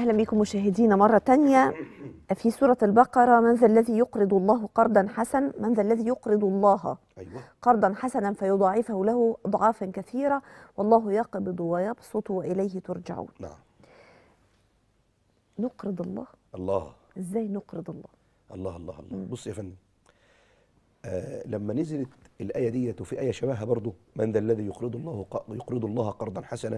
أهلا بكم مشاهدينا مرة تانية في سورة البقرة من ذا الذي يقرض الله قرضا حسن من ذا الذي يقرض الله ايوه قرضا حسنا فيضاعفه له أضعافا كثيرة والله يقبض ويبسط وإليه ترجعون نعم نقرض الله الله إزاي نقرض الله الله الله الله بص يا فندم آه لما نزلت الآية ديت وفي آية شبهها برضو من ذا الذي يقرض الله ق- يقرض الله قرضا حسنا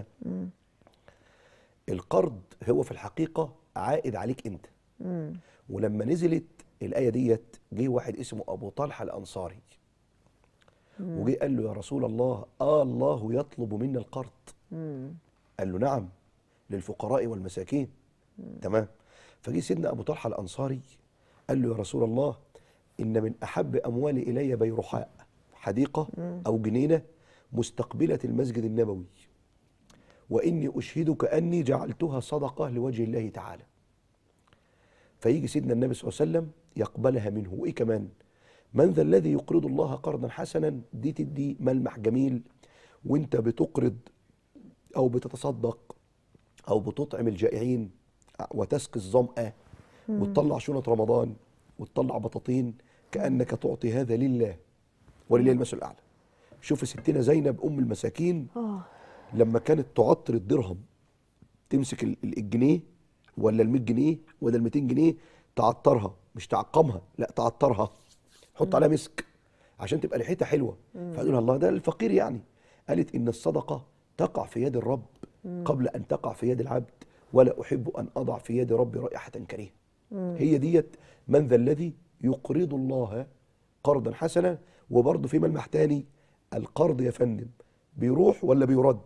القرض هو في الحقيقة عائد عليك أنت ولما نزلت الآية ديت جه واحد اسمه أبو طلحة الأنصاري وجه قال له يا رسول الله آه الله يطلب منا القرض قال له نعم للفقراء والمساكين تمام فجه سيدنا أبو طلحة الأنصاري قال له يا رسول الله إن من أحب أموالي إلي بيرحاء حديقة أو جنينة مستقبلة المسجد النبوي وإني أشهدك أني جعلتها صدقة لوجه الله تعالى فيجي سيدنا النبي صلى الله عليه وسلم يقبلها منه وإيه كمان من ذا الذي يقرض الله قرضا حسنا دي تدي ملمح جميل وانت بتقرض أو بتتصدق أو بتطعم الجائعين وتسقي الظمأ وتطلع شنط رمضان وتطلع بطاطين كأنك تعطي هذا لله ولله المثل الأعلى شوف ستنا زينب أم المساكين آه لما كانت تعطر الدرهم تمسك ال- ال- الجنيه ولا ال 100 جنيه ولا ال 200 جنيه تعطرها مش تعقمها لا تعطرها حط عليها مسك عشان تبقى ريحتها حلوه فقالوا لها الله ده الفقير يعني قالت ان الصدقه تقع في يد الرب قبل ان تقع في يد العبد ولا احب ان اضع في يد ربي رائحه كريهه هي ديت من ذا الذي يقرض الله قرضا حسنا وبرضه في ملمح تاني القرض يا فندم بيروح ولا بيرد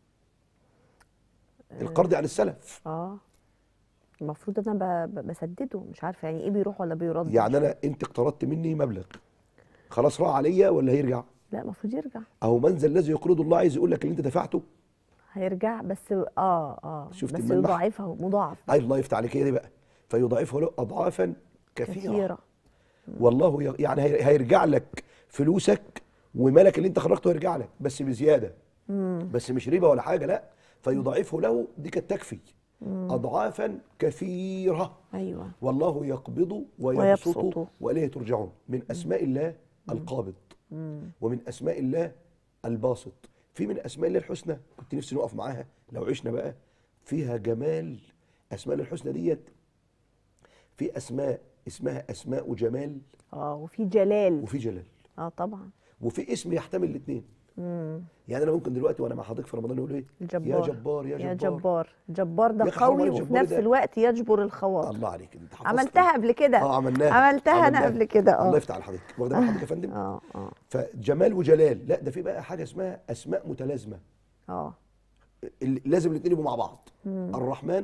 القرض عن السلف آه المفروض أنا ب- ب- بسدده مش عارفة يعني إيه بيروح ولا بيرد يعني انا انت اقترضت مني مبلغ خلاص راح عليا ولا هيرجع لا المفروض يرجع اهو من ذا الذي يقرض الله عايز يقول لك اللي انت دفعته هيرجع بس آه آه شفت بس الملمح؟ يضاعفه مضاعف اي الله يفتح عليك هي دي بقى فيضاعفه له اضعافا كثيره, كثيرة والله ي- يعني هي- هيرجع لك فلوسك ومالك اللي انت خرجته هيرجع لك بس بزياده بس مش ربا ولا حاجه لا فيضاعفه له دي كانت تكفي اضعافا كثيره أيوه والله يقبض ويبسط ويبسط. واليه ترجعون من اسماء الله القابض ومن اسماء الله الباسط في من اسماء الله الحسنى كنت نفسي نقف معاها لو عشنا بقى فيها جمال اسماء الله الحسنى ديت في اسماء اسمها اسماء جمال آه وفي جلال وفي جلال آه طبعا وفي اسم يحتمل الاثنين يعني انا ممكن دلوقتي وانا مع حضرتك في رمضان اقول ايه الجبار يا جبار يا جبار, يا جبار جبار ده يا أخي حرام قوي عليك وفي الجبار نفس ده. الوقت يجبر الخواطر الله عليك انت حفظت عملتها قبل كده اه عملناها عملتها انا عملناها. قبل كده اه الله يفتح على حضرتك واخده بال حضرتك يا فندم اه اه فجمال وجلال لا ده في بقى حاجه اسمها اسماء متلازمه اه ال- لازم الاثنين يبقوا مع بعض الرحمن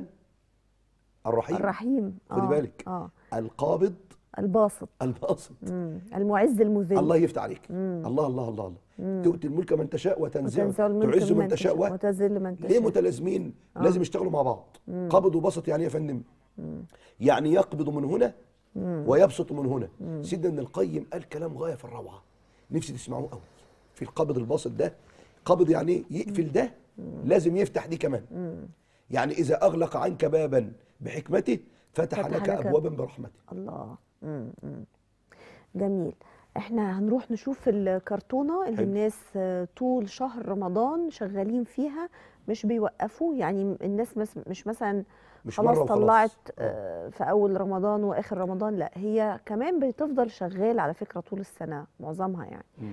الرحيم الرحيم خدي آه، بالك اه القابض الباسط الباسط مم. المعز المذل الله يفتح عليك الله الله الله الله تؤتي الملك من تشاء وتنزع وتنزع الملك تعز من ممن تشاء و- وتذل من تشاء ليه متلازمين لازم يشتغلوا مع بعض قبض وبسط يعني ايه يا فندم يعني يقبض من هنا ويبسط من هنا سيدنا ابن القيم قال كلام غايه في الروعه نفسي تسمعوه قوي في القبض الباسط ده قبض يعني إيه؟ يقفل ده لازم يفتح دي كمان يعني اذا اغلق عنك بابا بحكمته فتح, فتح لك لك ابوابا برحمته الله مم. مم. جميل احنا هنروح نشوف الكرتونه اللي حلو. الناس آه، طول شهر رمضان شغالين فيها مش بيوقفوا يعني الناس مس مش مثلا مش خلاص مرة وخلاص. طلعت آه. آه، في اول رمضان واخر رمضان لا هي كمان بتفضل شغال على فكره طول السنه معظمها يعني مم.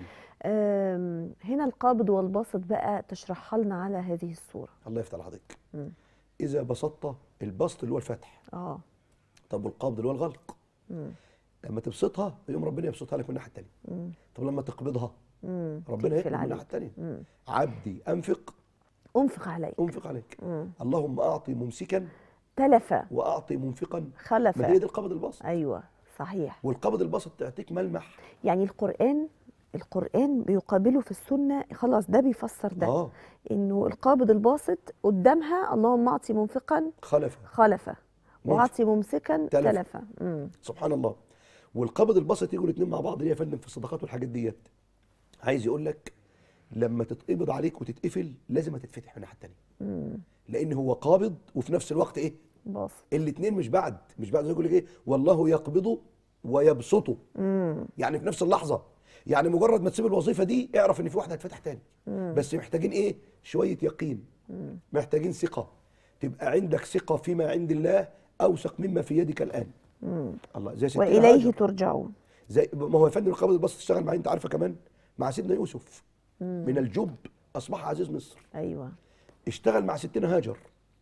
آم، هنا القابض والباسط بقى تشرحها لنا على هذه الصوره الله يفتح على حضرتك مم. اذا بسطت البسط اللي هو الفتح اه طب والقبض اللي هو الغلق مم. لما تبسطها يوم ربنا يبسطها لك من الناحيه الثانيه مم. طب لما تقبضها مم. ربنا تقفل يقبض من عليك. الناحيه الثانيه مم. عبدي انفق انفق عليك انفق عليك مم. اللهم اعطي ممسكا تلف واعطي منفقا خلف ما هي دي القبض الباسط ايوه صحيح والقبض الباسط تعطيك ملمح يعني القران القران بيقابله في السنه خلاص ده بيفسر ده اه انه القابض الباسط قدامها اللهم اعطي منفقا خلف خلف منفق. واعطي ممسكا تلف. تلف مم. سبحان الله والقبض الباسط يجوا الاثنين مع بعض ليه يا فندم في الصدقات والحاجات ديت عايز يقول لك لما تتقبض عليك وتتقفل لازم هتتفتح من الناحيه الثانيه مم. لان هو قابض وفي نفس الوقت ايه باص الاثنين مش بعد مش بعد زي يقول لك ايه والله يقبضه ويبسطه يعني في نفس اللحظه يعني مجرد ما تسيب الوظيفه دي اعرف ان في واحده هتفتح تاني بس محتاجين ايه شويه يقين محتاجين ثقه تبقى عندك ثقه فيما عند الله اوثق مما في يدك الان الله زي ستنا واليه هاجر. ترجعون زي ما هو يا فندم القبض البسط اشتغل معاه انت عارفه كمان مع سيدنا يوسف من الجب اصبح عزيز مصر ايوه اشتغل مع ستنا هاجر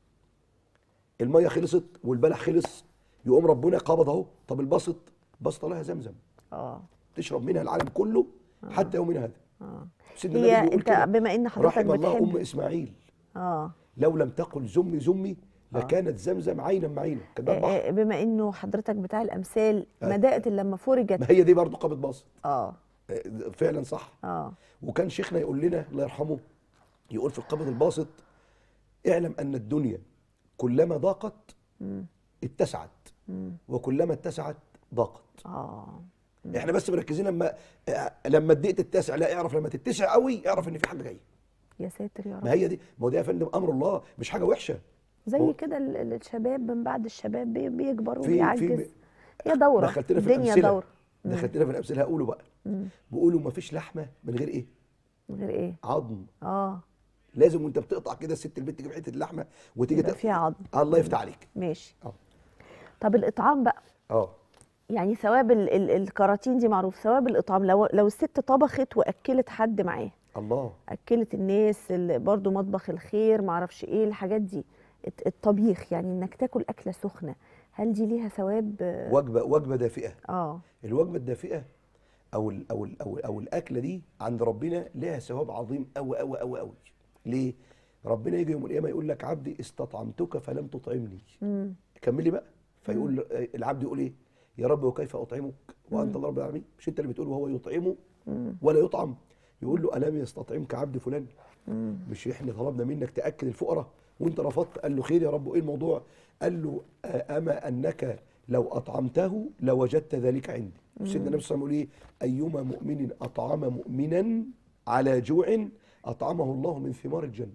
الميه خلصت والبلح خلص يقوم ربنا قبض اهو طب البسط بسط لها زمزم اه تشرب منها العالم كله حتى يومنا هذا اه سيدنا هي النبي بيقول انت كده، بما ان حضرتك رحم الله ام بتحب اسماعيل اه لو لم تقل زمي زمي لكانت زمزم عينا معينا كان ده البحر آه، بما انه حضرتك بتاع الامثال أيوة. مدائت لما فرجت ما هي دي برضه قبض باسط اه آه، فعلا صح اه وكان شيخنا يقول لنا الله يرحمه يقول في القبض الباسط اعلم ان الدنيا كلما ضاقت اتسعت وكلما اتسعت ضاقت اه احنا بس مركزين لما آه، لما الدقيقه تتسع لا اعرف لما تتسع قوي اعرف ان في حاجه جايه يا ساتر يا رب ما هي دي ما هو ده يا فندم امر الله مش حاجه وحشه زي هو- كده ال- ال- الشباب من بعد الشباب بي- بيكبر في- في- وبيعجز هي دوره دخلتنا في الدنيا الامثله دوره دخلتنا في الامثله هقوله بقى بيقولوا ما فيش لحمه من غير ايه من غير ايه عظم اه لازم وانت بتقطع كده الست البنت تجيب حته اللحمه وتيجي يبقى تق- فيها عظم الله يفتح عليك ماشي اه طب الاطعام بقى اه يعني ثواب ال ال الكراتين دي معروف ثواب الاطعام لو لو الست طبخت واكلت حد معاه الله اكلت الناس اللي برضو مطبخ الخير معرفش ايه الحاجات دي الت- الطبيخ يعني انك تاكل اكله سخنه هل دي ليها ثواب اه وجبه وجبه دافئه آه. الوجبه الدافئه او ال او ال او, ال أو الاكله دي عند ربنا لها ثواب عظيم قوي قوي قوي قوي ليه ربنا يجي يوم القيامه يقول لك عبدي استطعمتك فلم تطعمني مم. كملي بقى فيقول له- آه، العبد يقول ايه يا رب وكيف اطعمك وانت الله رب العالمين مش انت اللي بتقول وهو يطعمه ولا يطعم يقول له الم يستطعمك عبد فلان مش احنا طلبنا منك تاكل الفقراء وانت رفضت قال له خير يا رب وايه الموضوع قال له آه، اما انك لو اطعمته لوجدت ذلك عندي سيدنا النبي صلى الله عليه وسلم يقول ايه ايما مؤمن اطعم مؤمنا على جوع اطعمه الله من ثمار الجنه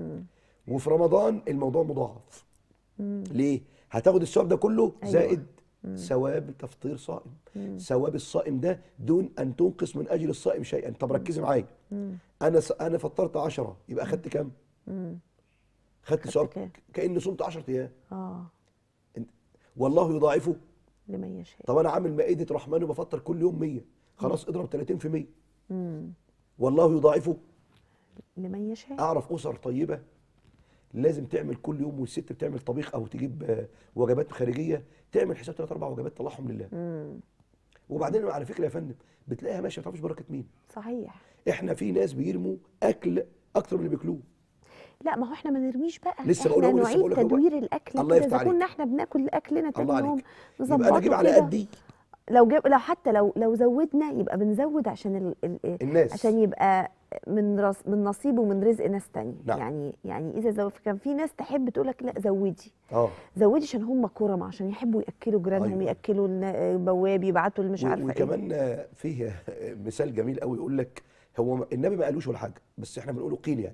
وفي رمضان الموضوع مضاعف ليه هتاخد الثواب ده كله أيوة. زائد ثواب تفطير صائم ثواب الصائم ده دون ان تنقص من اجل الصائم شيئا طب ركزي معايا انا س... انا فطرت 10 يبقى اخدت كام خدت ثواب كام؟ كاني صمت 10 ايام اه والله يضاعفه لمن يشاء طب انا عامل مائده رحمن وبفطر كل يوم 100 خلاص اضرب 30 في 100 مم. والله يضاعفه لمن يشاء اعرف اسر طيبه لازم تعمل كل يوم والست بتعمل طبيخ او تجيب آه، وجبات خارجيه تعمل حساب ثلاث اربع وجبات طلعهم لله مم. وبعدين على فكره يا فندم بتلاقيها ماشيه ما تعرفش بركه مين صحيح احنا في ناس بيرموا اكل اكتر من اللي بياكلوه لا ما هو احنا ما نرميش بقى لسه احنا بقول لهم- لسه نعيد بقول لك هو- تدوير الاكل الله كده يفتح اذا كنا عليك. احنا بناكل اكلنا تاني الله يوم عليك يبقى انا اجيب نظبطه على كده. قدي لو جاب لو حتى لو لو زودنا يبقى بنزود عشان ال ال الناس. عشان يبقى من رص من نصيب ومن رزق ناس تاني نعم. يعني يعني اذا زود كان في ناس تحب تقول لك لا زودي اه زودي عشان هم كرم عشان يحبوا ياكلوا جيرانهم أيوة. ياكلوا النا- بواب يبعتوا اللي مش و- عارفه ايه وكمان آه، فيه آه، مثال جميل قوي يقول لك هو م- النبي ما قالوش ولا حاجه بس احنا بنقوله قيل يعني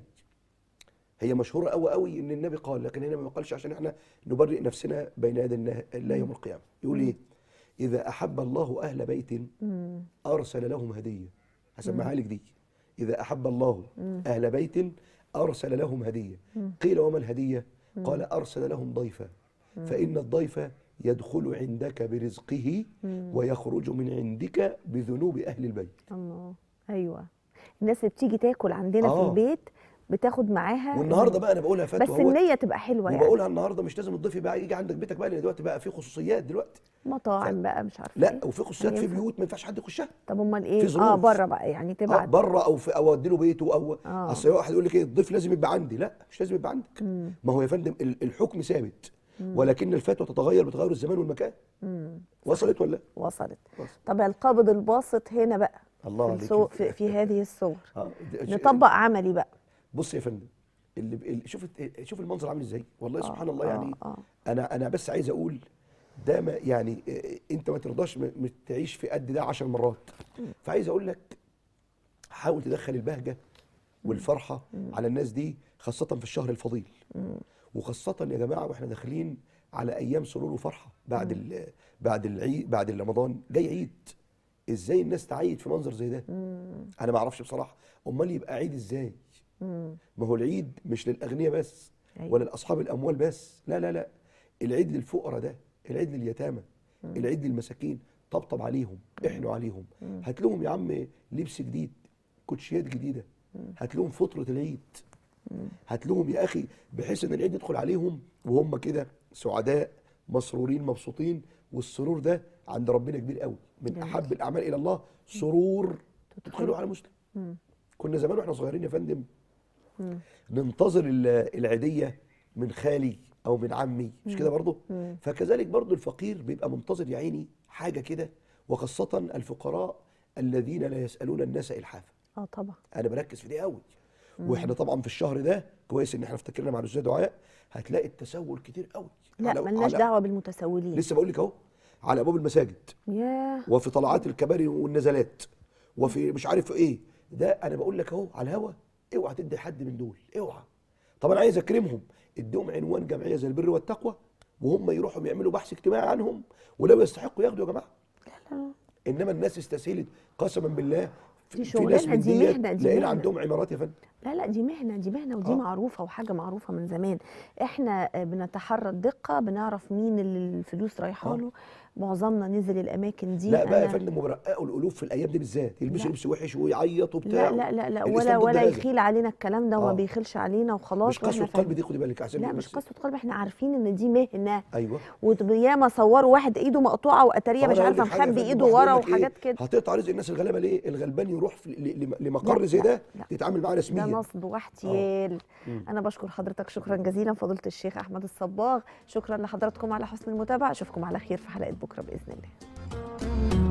هي مشهوره قوي قوي ان النبي قال لكن هنا ما قالش عشان احنا نبرئ نفسنا بين يدي الله- الله يوم القيامه يقول ايه اذا احب الله اهل بيت مم. ارسل لهم هديه هسمعها لك دي اذا احب الله اهل بيت ارسل لهم هديه قيل وما الهديه قال ارسل لهم ضيفا فان الضيف يدخل عندك برزقه ويخرج من عندك بذنوب اهل البيت الله ايوه الناس اللي بتيجي تاكل عندنا في آه. البيت بتاخد معاها والنهارده بقى انا بقولها بس فتوى هو النيه تبقى حلوه يعني وبقولها النهارده مش لازم الضيف بقى يجي عندك بيتك بقى لان دلوقتي بقى في خصوصيات دلوقتي مطاعم بقى مش عارفه لا إيه. وفي خصوصيات في ينفع. بيوت ما ينفعش حد يخشها طب امال ايه في اه ظروف. بره بقى يعني آه تبعت بره او في او ادي له بيته او آه. اصل واحد يقول لك ايه الضيف لازم يبقى عندي لا مش لازم يبقى عندك ما هو يا فندم ال- الحكم ثابت ولكن الفتوى تتغير بتغير الزمان والمكان وصلت ولا لا؟ وصلت وصلت. طب القابض الباسط هنا بقى الله في, عليك. الصو... في, في هذه الصور اه د- نطبق عملي بقى بص يا فندم اللي ب- اللي- شوف الت- شوف المنظر عامل ازاي والله سبحان الله آه، يعني آه. انا انا بس عايز اقول ده ما يعني إيه، انت ما ترضاش م- م- تعيش في قد ده عشر مرات فعايز اقول لك حاول تدخل البهجه والفرحه على الناس دي خاصه في الشهر الفضيل وخاصه يا جماعه واحنا داخلين على ايام سرور وفرحه بعد ال- بعد العيد بعد رمضان جاي عيد ازاي الناس تعيد في منظر زي ده انا ما اعرفش بصراحه امال يبقى عيد ازاي ما هو العيد مش للاغنياء بس أيوة. ولا لاصحاب الاموال بس لا لا لا العيد للفقراء ده العيد لليتامى العيد للمساكين طبطب عليهم احنوا عليهم هات لهم يا عم لبس جديد كوتشيات جديده هات لهم فطره العيد هات لهم يا اخي بحيث ان العيد يدخل عليهم وهم كده سعداء مسرورين مبسوطين والسرور ده عند ربنا كبير قوي من جميل. احب الاعمال الى الله سرور تدخلوا على مسلم كنا زمان واحنا صغيرين يا فندم ننتظر ال- العيديه من خالي او من عمي مش كده برضه فكذلك برضه الفقير بيبقى منتظر يا عيني حاجه كده وخاصه الفقراء الذين لا يسالون الناس الحافا اه طبعا انا بركز في دي قوي واحنا طبعا في الشهر ده كويس ان احنا افتكرنا مع الاستاذ دعاء هتلاقي التسول كتير قوي لا على- ملناش على- دعوه بالمتسولين لسه بقول لك اهو على ابواب المساجد ياه وفي طلعات الكباري والنزلات وفي مش عارف ايه ده انا بقول لك اهو على الهوا اوعى تدي حد من دول اوعى طب انا عايز اكرمهم اديهم عنوان جمعيه زي البر والتقوى وهم يروحوا يعملوا بحث اجتماعي عنهم ولو يستحقوا ياخدوا يا جماعه انما الناس استسهلت قسما بالله دي في ناس شغلانة، من دي ديت مهنة، دي لقينا مهنة. عندهم عمارات يا فندم لا لا دي مهنه دي مهنه ودي آه. معروفه وحاجه معروفه من زمان احنا آه، بنتحرى الدقه بنعرف مين اللي الفلوس رايحه آه. له معظمنا نزل الاماكن دي لا بقى يا أنا- فندم وبرققوا الالوف في الايام دي بالذات يلبسوا لا. لبس وحش ويعيطوا وبتاع لا لا لا لا الإسلام ولا ضد ولا هذا. يخيل علينا الكلام ده وما آه. بيخيلش علينا وخلاص مش قسوه وإحنا قلب فاهمين. دي خدي بالك عشان لا بس- مش قسوه قلب احنا عارفين ان دي مهنه ايوه وياما صوروا واحد ايده مقطوعه واتاريه طب مش أنا عارفه أقول لك حاجة يا مخبي فندم، ايده واحد ورا يقول لك إيه؟ وحاجات كده هتقطع رزق الناس الغلابه ليه؟ الغلبان يروح في ل- ل- لمقر لا، زي لا، ده لا. تتعامل معاه ده رسميا نصب واحتيال انا بشكر حضرتك شكرا جزيلا فضيله الشيخ احمد الصباغ شكرا لحضراتكم على حسن المتابعه اشوفكم على خير في حلقه بكره باذن الله